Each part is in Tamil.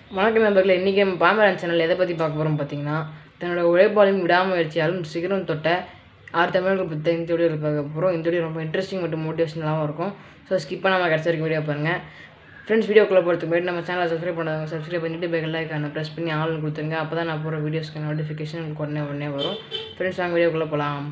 வணக்கம் நண்பர்களே இன்றைக்கி நம்ம பாமரன் சேனல் எதை பற்றி பார்க்க போகிறோம் பார்த்தீங்கன்னா தன்னோட உழைப்பாலும் விடாமுயற்சியாலும் சிகரம் தொட்ட ஆறு தமிழர்கள் பற்றி இந்த வீடியோ பார்க்க போகிறோம் இந்த வீடியோ ரொம்ப இன்ட்ரெஸ்டிங் மற்றும் மோட்டிவேஷனலாகவும் இருக்கும் ஸோ ஸ்கிப் பண்ணாமல் கடைசி வரைக்கும் வீடியோ பாருங்கள் ஃப்ரெண்ட்ஸ் வீடியோக்குள்ளே போகிறதுக்கு முன்னாடி நம்ம சேனலை சப்ஸ்கிரைப் பண்ணாதவங்க சப்ஸ்கிரைப் பண்ணிட்டு பெல் ஐக்கான ப்ரெஸ் பண்ணி ஆள்னு கொடுத்துருங்க அப்போ தான் நான் போகிற வீடியோஸ்க்கு நோட்டிஃபிகேஷன் உங்களுக்கு உடனே உடனே வரும் ஃப்ரெண்ட்ஸ் வாங்க வீடியோக்குள்ளே போகலாம்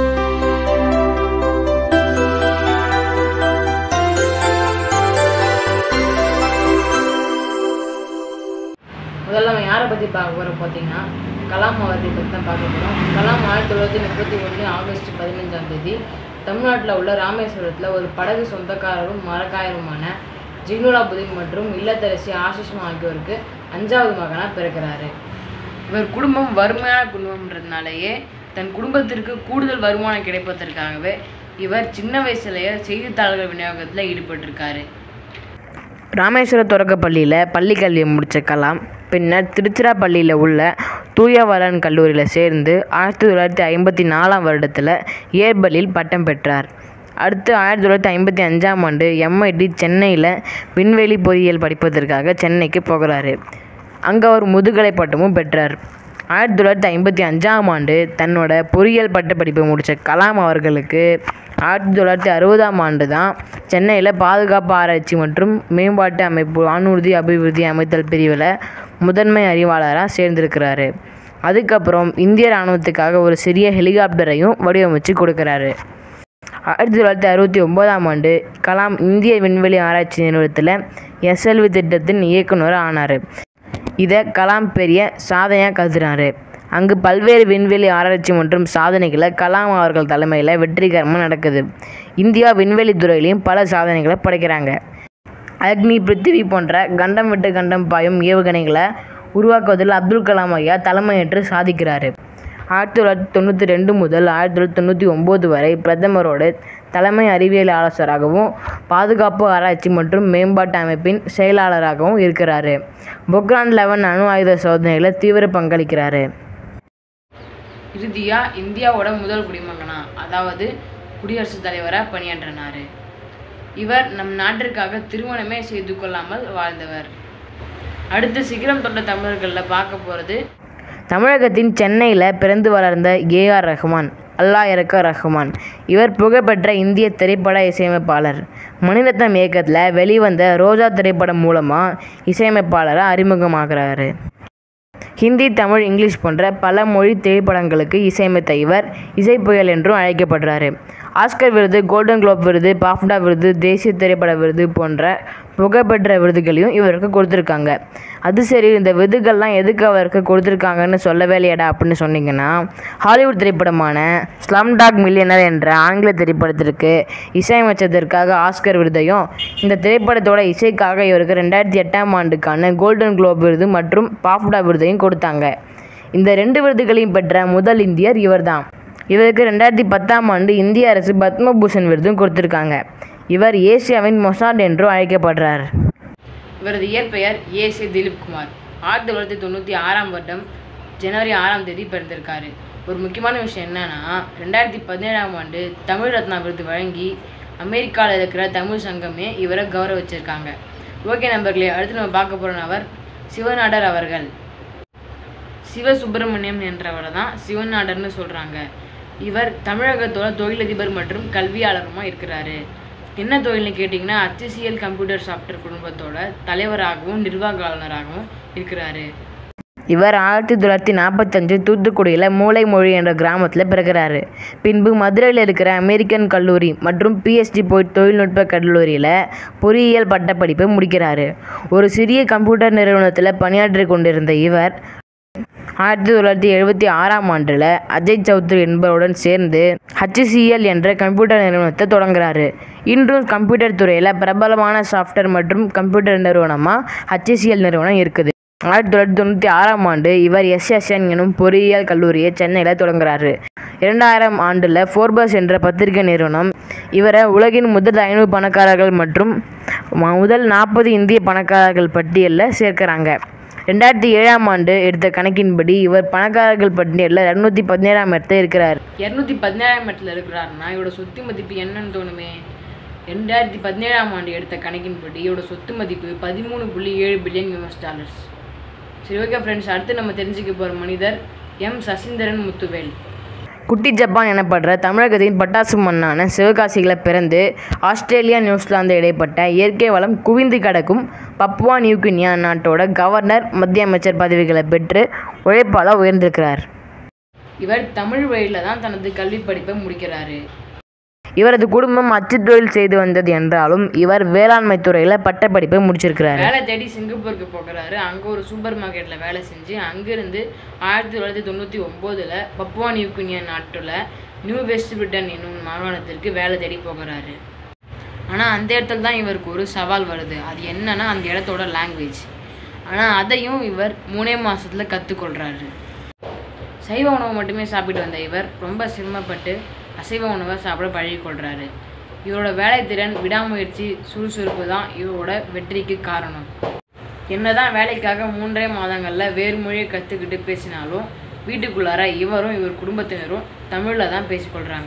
முதல்ல நம்ம யாரை பற்றி பார்க்க போகிறோம் பார்த்தீங்கன்னா கலாம் அவர்களை பற்றி தான் பார்க்க போகிறோம் கலாம் ஆயிரத்தி தொள்ளாயிரத்தி முப்பத்தி ஒன்று ஆகஸ்ட் பதினஞ்சாம் தேதி தமிழ்நாட்டில் உள்ள ராமேஸ்வரத்தில் ஒரு படகு சொந்தக்காரரும் மரக்காயருமான ஜிக்னுலாபுதீன் மற்றும் இல்லத்தரசி ஆசிஷ்மா ஆகியோருக்கு அஞ்சாவது மகனாக பிறக்கிறாரு இவர் குடும்பம் வறுமையான குடும்பம்ன்றதுனாலேயே தன் குடும்பத்திற்கு கூடுதல் வருமானம் கிடைப்பதற்காகவே இவர் சின்ன வயசுலேயே செய்தித்தாள்கள் விநியோகத்தில் ஈடுபட்டிருக்காரு ராமேஸ்வர தொடக்கப்பள்ளியில் பள்ளி கல்வியை முடித்த கலாம் பின்னர் திருச்சிராப்பள்ளியில் உள்ள தூயவரன் கல்லூரியில் சேர்ந்து ஆயிரத்தி தொள்ளாயிரத்தி ஐம்பத்தி நாலாம் வருடத்தில் இயற்பியலில் பட்டம் பெற்றார் அடுத்து ஆயிரத்தி தொள்ளாயிரத்தி ஐம்பத்தி அஞ்சாம் ஆண்டு எம்ஐடி சென்னையில் விண்வெளி பொறியியல் படிப்பதற்காக சென்னைக்கு போகிறாரு அங்கே அவர் முதுகலை பட்டமும் பெற்றார் ஆயிரத்தி தொள்ளாயிரத்தி ஐம்பத்தி அஞ்சாம் ஆண்டு தன்னோட பொறியியல் பட்டப்படிப்பை முடித்த கலாம் அவர்களுக்கு ஆயிரத்தி தொள்ளாயிரத்தி அறுபதாம் ஆண்டு தான் சென்னையில் பாதுகாப்பு ஆராய்ச்சி மற்றும் மேம்பாட்டு அமைப்பு வானூர்தி அபிவிருத்தி அமைத்தல் பிரிவில் முதன்மை அறிவாளராக சேர்ந்திருக்கிறாரு அதுக்கப்புறம் இந்திய இராணுவத்துக்காக ஒரு சிறிய ஹெலிகாப்டரையும் வடிவமைச்சு கொடுக்குறாரு ஆயிரத்தி தொள்ளாயிரத்தி அறுபத்தி ஒம்போதாம் ஆண்டு கலாம் இந்திய விண்வெளி ஆராய்ச்சி நிறுவனத்தில் எஸ்எல்வி திட்டத்தின் இயக்குனர் ஆனார் இதை கலாம் பெரிய சாதனையாக கருதுனாரு அங்கு பல்வேறு விண்வெளி ஆராய்ச்சி மற்றும் சாதனைகளை கலாம் அவர்கள் தலைமையில் வெற்றிகரமாக நடக்குது இந்தியா விண்வெளி துறையிலையும் பல சாதனைகளை படைக்கிறாங்க அக்னி பிருத்திவி போன்ற கண்டம் விட்டு கண்டம் பாயும் ஏவுகணைகளை உருவாக்குவதில் அப்துல் கலாம் ஐயா தலைமையேற்று சாதிக்கிறாரு ஆயிரத்தி தொள்ளாயிரத்தி தொண்ணூற்றி ரெண்டு முதல் ஆயிரத்தி தொள்ளாயிரத்தி தொண்ணூற்றி ஒம்பது வரை பிரதமரோட தலைமை அறிவியல் ஆலோசகராகவும் பாதுகாப்பு ஆராய்ச்சி மற்றும் மேம்பாட்டு அமைப்பின் செயலாளராகவும் இருக்கிறாரு பொக்ரான் லெவன் அணு ஆயுத சோதனையில் தீவிர பங்களிக்கிறாரு இறுதியாக இந்தியாவோட முதல் குடிமகனா அதாவது குடியரசுத் தலைவராக பணியாற்றினார் இவர் நம் நாட்டிற்காக திருமணமே செய்து கொள்ளாமல் வாழ்ந்தவர் அடுத்து சிகரம் தொட்ட தமிழர்களில் பார்க்க போகிறது தமிழகத்தின் சென்னையில் பிறந்து வளர்ந்த ஏஆர் ரஹ்மான் அல்லாஹ் இறக்க ரஹ்மான் இவர் புகழ்பெற்ற இந்திய திரைப்பட இசையமைப்பாளர் மணிரத்னம் இயக்கத்தில் வெளிவந்த ரோஜா திரைப்படம் மூலமாக இசையமைப்பாளராக அறிமுகமாகிறாரு ஹிந்தி தமிழ் இங்கிலீஷ் போன்ற பல மொழி திரைப்படங்களுக்கு இசையமைத்த இவர் இசைப்புயல் என்றும் அழைக்கப்படுறாரு ஆஸ்கர் விருது கோல்டன் குளோப் விருது பாஃப்டா விருது தேசிய திரைப்பட விருது போன்ற புகழ்பெற்ற விருதுகளையும் இவருக்கு கொடுத்துருக்காங்க அது சரி இந்த விருதுகள்லாம் எதுக்கு அவருக்கு கொடுத்துருக்காங்கன்னு சொல்லவே இல்லையடா அப்படின்னு சொன்னீங்கன்னா ஹாலிவுட் திரைப்படமான ஸ்லம் டாக் மில்லியனர் என்ற ஆங்கில திரைப்படத்திற்கு இசையமைச்சதற்காக ஆஸ்கர் விருதையும் இந்த திரைப்படத்தோட இசைக்காக இவருக்கு ரெண்டாயிரத்தி எட்டாம் ஆண்டுக்கான கோல்டன் குளோப் விருது மற்றும் பாஃப்டா விருதையும் கொடுத்தாங்க இந்த ரெண்டு விருதுகளையும் பெற்ற முதல் இந்தியர் இவர்தான் இவருக்கு ரெண்டாயிரத்தி பத்தாம் ஆண்டு இந்திய அரசு பத்மபூஷன் விருதும் கொடுத்துருக்காங்க இவர் ஏசியாவின் மொசாட் என்றும் அழைக்கப்படுறார் இவரது இயற்பெயர் ஏசி திலீப் குமார் ஆயிரத்தி தொள்ளாயிரத்தி தொண்ணூற்றி ஆறாம் வருடம் ஜனவரி ஆறாம் தேதி பிறந்திருக்காரு ஒரு முக்கியமான விஷயம் என்னன்னா ரெண்டாயிரத்தி பதினேழாம் ஆண்டு தமிழ் ரத்னா விருது வழங்கி அமெரிக்காவில் இருக்கிற தமிழ் சங்கமே இவரை கௌரவிச்சிருக்காங்க ஓகே நண்பர்களே அடுத்து நம்ம பார்க்க போகிற நபர் சிவநாடர் அவர்கள் சிவசுப்பிரமணியம் என்றவரை தான் சிவநாடர்னு சொல்கிறாங்க இவர் தமிழகத்தோட தொழிலதிபர் மற்றும் கல்வியாளருமா இருக்கிறாரு என்ன தொழில்னு கேட்டிங்கன்னா HCL கம்ப்யூட்டர் சாஃப்ட்வேர் குடும்பத்தோட தலைவராகவும் நிர்வாகாளராகவும் இருக்கிறாரு இவர் ஆயிரத்தி தொள்ளாயிரத்தி நாற்பத்தஞ்சு தூத்துக்குடியில் மூளைமொழி என்ற கிராமத்தில் பிறக்கிறாரு பின்பு மதுரையில் இருக்கிற அமெரிக்கன் கல்லூரி மற்றும் பிஎஸ்டி போய் தொழில்நுட்ப கல்லூரியில் பொறியியல் பட்டப்படிப்பை முடிக்கிறாரு ஒரு சிறிய கம்ப்யூட்டர் நிறுவனத்தில் பணியாற்றி கொண்டிருந்த இவர் ஆயிரத்தி தொள்ளாயிரத்தி எழுபத்தி ஆறாம் ஆண்டில் அஜய் சௌத்ரி என்பவருடன் சேர்ந்து ஹச்சிசிஎல் என்ற கம்ப்யூட்டர் நிறுவனத்தை தொடங்குறாரு இன்றும் கம்ப்யூட்டர் துறையில் பிரபலமான சாஃப்ட்வேர் மற்றும் கம்ப்யூட்டர் நிறுவனமாக ஹச்சிசிஎல் நிறுவனம் இருக்குது ஆயிரத்தி தொள்ளாயிரத்தி தொண்ணூற்றி ஆறாம் ஆண்டு இவர் எஸ்எஸ்என் எனும் பொறியியல் கல்லூரியை சென்னையில் தொடங்குறாரு இரண்டாயிரம் ஆண்டில் ஃபோர்பஸ் என்ற பத்திரிகை நிறுவனம் இவரை உலகின் முதல் ஐநூறு பணக்காரர்கள் மற்றும் ம- முதல் நாற்பது இந்திய பணக்காரர்கள் பட்டியலில் சேர்க்கிறாங்க ரெண்டாயிரத்தி ஏழாம் ஆண்டு எடுத்த கணக்கின்படி இவர் பணக்காரர்கள் பட்டியலில் இரநூத்தி பதினேழாம் இடத்துல இருக்கிறார் இரநூத்தி பதினேழாம் இடத்துல இருக்கிறாருன்னா இவரோட சொத்து மதிப்பு என்னன்னு தோணுமே ரெண்டாயிரத்தி பதினேழாம் ஆண்டு எடுத்த கணக்கின்படி இவரோட சொத்து மதிப்பு பதிமூணு புள்ளி ஏழு பில்லியன் யூஎஸ் டாலர்ஸ் சரி ஓகே ஃப்ரெண்ட்ஸ் அடுத்து நம்ம தெரிஞ்சுக்க போகிற மனிதர் எம் சசீந்திரன் முத்துவேல் குட்டி ஜப்பான் எனப்படுற தமிழகத்தின் பட்டாசு மண்ணான சிவகாசியில் பிறந்து ஆஸ்திரேலியா நியூசிலாந்து இடைப்பட்ட இயற்கை வளம் குவிந்து கிடக்கும் பப்புவா நியூகினியா நாட்டோட கவர்னர் மத்திய அமைச்சர் பதவிகளை பெற்று உழைப்பால் உயர்ந்திருக்கிறார் இவர் தமிழ் வழியில் தான் தனது கல்வி படிப்பை முடிக்கிறாரு இவரது குடும்பம் அச்சுத் தொழில் செய்து வந்தது என்றாலும் இவர் வேளாண்மை துறையில் பட்டப்படிப்பை முடிச்சிருக்கிறார் வேலை தேடி சிங்கப்பூருக்கு போகிறாரு அங்கே ஒரு சூப்பர் மார்க்கெட்டில் வேலை செஞ்சு அங்கேருந்து ஆயிரத்தி தொள்ளாயிரத்தி தொண்ணூற்றி ஒம்போதில் பப்புவா நியூகினியா நாட்டில் நியூ வெஸ்ட் பிரிட்டன் என்னும் மாகாணத்திற்கு வேலை தேடி போகிறாரு ஆனால் அந்த இடத்துல தான் இவருக்கு ஒரு சவால் வருது அது என்னன்னா அந்த இடத்தோட லாங்குவேஜ் ஆனால் அதையும் இவர் மூணே மாதத்தில் கற்றுக்கொள்கிறாரு சைவ உணவு மட்டுமே சாப்பிட்டு வந்த இவர் ரொம்ப சிரமப்பட்டு அசைவ உணவை சாப்பிட பழகிக்கொள்கிறாரு இவரோட வேலைத்திறன் விடாமுயற்சி சுறுசுறுப்பு தான் இவரோட வெற்றிக்கு காரணம் என்னதான் வேலைக்காக மூன்றே மாதங்களில் வேறு மொழியை கற்றுக்கிட்டு பேசினாலும் வீட்டுக்குள்ளார இவரும் இவர் குடும்பத்தினரும் தமிழில் தான் பேசிக்கொள்கிறாங்க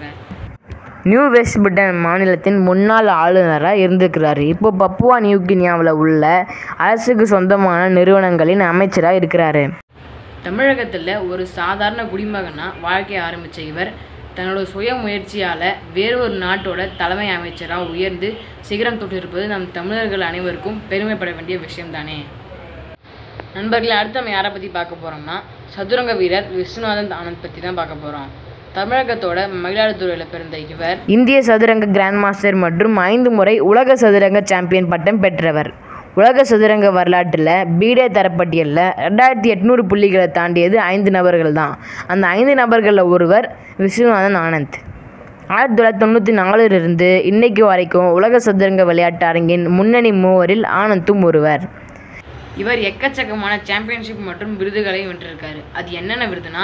நியூ வெஸ்ட் பிரிட்டன் மாநிலத்தின் முன்னாள் ஆளுநராக இருந்திருக்கிறாரு இப்போ பப்புவா நியூகினியாவில் உள்ள அரசுக்கு சொந்தமான நிறுவனங்களின் அமைச்சராக இருக்கிறாரு தமிழகத்தில் ஒரு சாதாரண குடிமகனாக வாழ்க்கையை ஆரம்பித்த இவர் தன்னோட சுய முயற்சியால் வேறு ஒரு நாட்டோட தலைமை அமைச்சராக உயர்ந்து சிகரம் தொட்டிருப்பது நம் தமிழர்கள் அனைவருக்கும் பெருமைப்பட வேண்டிய விஷயம்தானே நண்பர்களே அடுத்து நம்ம யாரை பற்றி பார்க்க போகிறோம்னா சதுரங்க வீரர் விஸ்வநாதன் ஆனந்த் பற்றி தான் பார்க்க போகிறோம் தமிழகத்தோட மயிலாடுதுறையில் பிறந்த இவர் இந்திய சதுரங்க கிராண்ட் மாஸ்டர் மற்றும் ஐந்து முறை உலக சதுரங்க சாம்பியன் பட்டம் பெற்றவர் உலக சதுரங்க வரலாற்றில் பீடே தரப்பட்டியலில் ரெண்டாயிரத்தி எட்நூறு புள்ளிகளை தாண்டியது ஐந்து நபர்கள் தான் அந்த ஐந்து நபர்களில் ஒருவர் விஸ்வநாதன் ஆனந்த் ஆயிரத்தி தொள்ளாயிரத்தி தொண்ணூற்றி நாலுலேருந்து இன்னைக்கு வரைக்கும் உலக சதுரங்க விளையாட்டு அரங்கின் முன்னணி மூவரில் ஆனந்தும் ஒருவர் இவர் எக்கச்சக்கமான சாம்பியன்ஷிப் மற்றும் விருதுகளையும் வென்றிருக்காரு அது என்னென்ன விருதுனா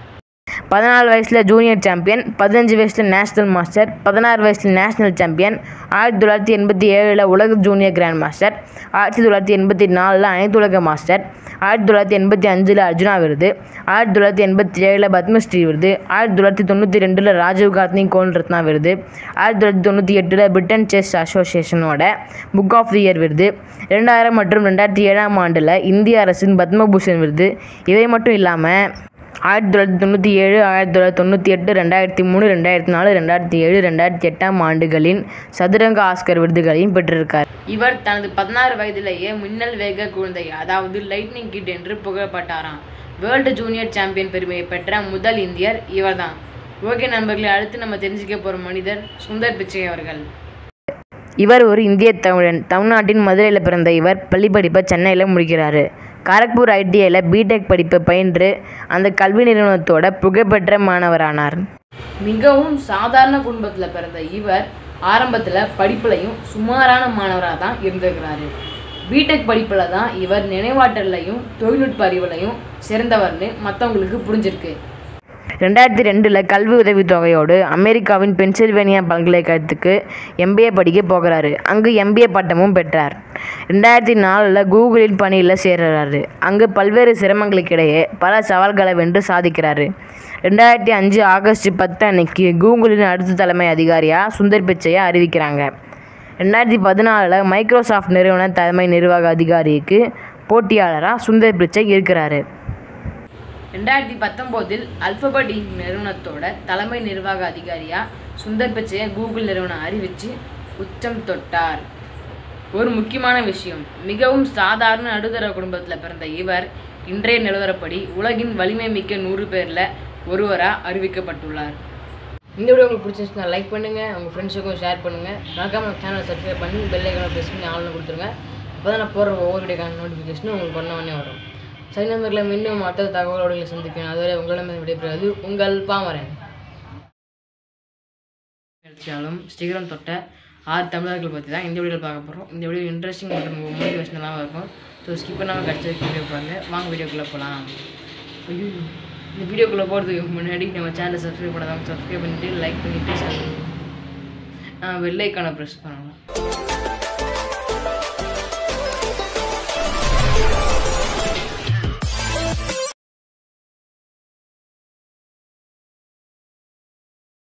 பதினாலு வயசில் ஜூனியர் சாம்பியன் பதினஞ்சு வயசில் நேஷனல் மாஸ்டர் பதினாறு வயசில் நேஷனல் சாம்பியன் ஆயிரத்தி தொள்ளாயிரத்தி எண்பத்தி ஏழில் உலக ஜூனியர் கிராண்ட் மாஸ்டர் ஆயிரத்தி தொள்ளாயிரத்தி எண்பத்தி நாலில் அனைத்துலக மாஸ்டர் ஆயிரத்தி தொள்ளாயிரத்தி எண்பத்தி அஞ்சில் அர்ஜுனா விருது ஆயிரத்தி தொள்ளாயிரத்தி எண்பத்தி ஏழில் பத்மஸ்ரீ விருது ஆயிரத்தி தொள்ளாயிரத்தி தொண்ணூற்றி ரெண்டில் ராஜீவ் காந்தி கோல் ரத்னா விருது ஆயிரத்தி தொள்ளாயிரத்தி தொண்ணூற்றி எட்டில் பிரிட்டன் செஸ் அசோசியேஷனோட புக் ஆஃப் தி இயர் விருது ரெண்டாயிரம் மற்றும் ரெண்டாயிரத்தி ஏழாம் ஆண்டில் இந்திய அரசின் பத்மபூஷன் விருது இவை மட்டும் இல்லாமல் ஆயிரத்தி தொள்ளாயிரத்தி தொண்ணூற்றி ஏழு ஆயிரத்தி தொள்ளாயிரத்தி தொண்ணூற்றி எட்டு ரெண்டாயிரத்தி மூணு ரெண்டாயிரத்தி நாலு ரெண்டாயிரத்தி ஏழு ரெண்டாயிரத்தி எட்டாம் ஆண்டுகளின் சதுரங்க ஆஸ்கர் விருதுகளையும் பெற்றிருக்கார் இவர் தனது பதினாறு வயதிலேயே மின்னல் வேக குழந்தை அதாவது லைட்னிங் கிட் என்று புகழப்பட்டாராம் வேர்ல்டு ஜூனியர் சாம்பியன் பெருமையை பெற்ற முதல் இந்தியர் இவர்தான் ஓகே நண்பர்களே அடுத்து நம்ம தெரிஞ்சுக்க போகிற மனிதர் சுந்தர் பிச்சை அவர்கள் இவர் ஒரு இந்திய தமிழன் தமிழ்நாட்டின் மதுரையில் பிறந்த இவர் பள்ளிப்படிப்பை சென்னையில் முடிக்கிறாரு காரக்பூர் ஐடிஐயில் பிடெக் படிப்பை பயின்று அந்த கல்வி நிறுவனத்தோட புகழ்பெற்ற மாணவரானார் மிகவும் சாதாரண குடும்பத்தில் பிறந்த இவர் ஆரம்பத்தில் படிப்புலையும் சுமாரான மாணவராக தான் இருந்திருக்கிறாரு பிடெக் படிப்பில் தான் இவர் நினைவாற்றலையும் தொழில்நுட்ப அறிவுலையும் சிறந்தவர்னு மற்றவங்களுக்கு புரிஞ்சிருக்கு ரெண்டாயிரத்தி ரெண்டில் கல்வி உதவித்தொகையோடு அமெரிக்காவின் பென்சில்வேனியா பல்கலைக்கழகத்துக்கு எம்பிஏ படிக்க போகிறாரு அங்கு எம்பிஏ பட்டமும் பெற்றார் ரெண்டாயிரத்தி நாலில் கூகுளின் பணியில் சேர்றாரு அங்கு பல்வேறு சிரமங்களுக்கிடையே பல சவால்களை வென்று சாதிக்கிறாரு ரெண்டாயிரத்தி அஞ்சு ஆகஸ்ட் பத்து அன்னைக்கு கூகுளின் அடுத்த தலைமை அதிகாரியாக சுந்தர் பிச்சையை அறிவிக்கிறாங்க ரெண்டாயிரத்தி பதினாலில் மைக்ரோசாஃப்ட் நிறுவன தலைமை நிர்வாக அதிகாரிக்கு போட்டியாளராக சுந்தர் பிச்சை இருக்கிறாரு ரெண்டாயிரத்தி பத்தொம்போதில் அல்பபெட் இன்க் நிறுவனத்தோட தலைமை நிர்வாக அதிகாரியாக சுந்தர் பிச்சையை கூகுள் நிறுவனம் அறிவித்து உச்சம் தொட்டார் ஒரு முக்கியமான விஷயம் மிகவும் சாதாரண நடுத்தர குடும்பத்தில் பிறந்த இவர் இன்றைய நிலவரப்படி உலகின் வலிமை மிக்க நூறு பேரில் ஒருவராக அறிவிக்கப்பட்டுள்ளார் இந்த வீடியோ உங்களுக்கு பிடிச்சிருச்சுன்னா லைக் பண்ணுங்கள் உங்கள் ஃப்ரெண்ட்ஸுக்கும் ஷேர் பண்ணுங்கள் மறக்காம சேனலை சப்ஸ்கிரைப் பண்ணி பெல் ஐக்கான ப்ரெஸ் பண்ணி ஆள்னு கொடுத்துருங்க அப்போ தான் நான் போடுற ஒவ்வொரு வீடியோக்கான நோட்டிஃபிகேஷனும் உங்களுக்கு பண்ண உடனே வரும் சரி நண்பர்களை மீண்டும் மற்ற தகவலோடு சந்திக்கிறேன் அதுவரை உங்களிடம் விடைபெறுவது உங்கள் பாமரன் நிகழ்ச்சியாலும் ஸ்ரீகரம் தொட்ட ஆறு தமிழர்கள் பற்றி தான் இந்த வீடியோவில் பார்க்க போகிறோம் இந்த வீடியோ இன்ட்ரெஸ்டிங் மற்றும் மோட்டிவேஷனலாகவும் இருக்கும் ஸோ ஸ்கிப் பண்ணாமல் கிடச்ச வீடியோ பாருங்கள் வாங்க வீடியோக்குள்ளே போகலாம் ஐயோ இந்த வீடியோக்குள்ளே போகிறதுக்கு முன்னாடி நம்ம சேனலை சப்ஸ்கிரைப் பண்ணாதான் சப்ஸ்கிரைப் பண்ணிவிட்டு லைக் பண்ணிவிட்டு வெள்ளைக்கான ப்ரெஸ் பண்ணலாம்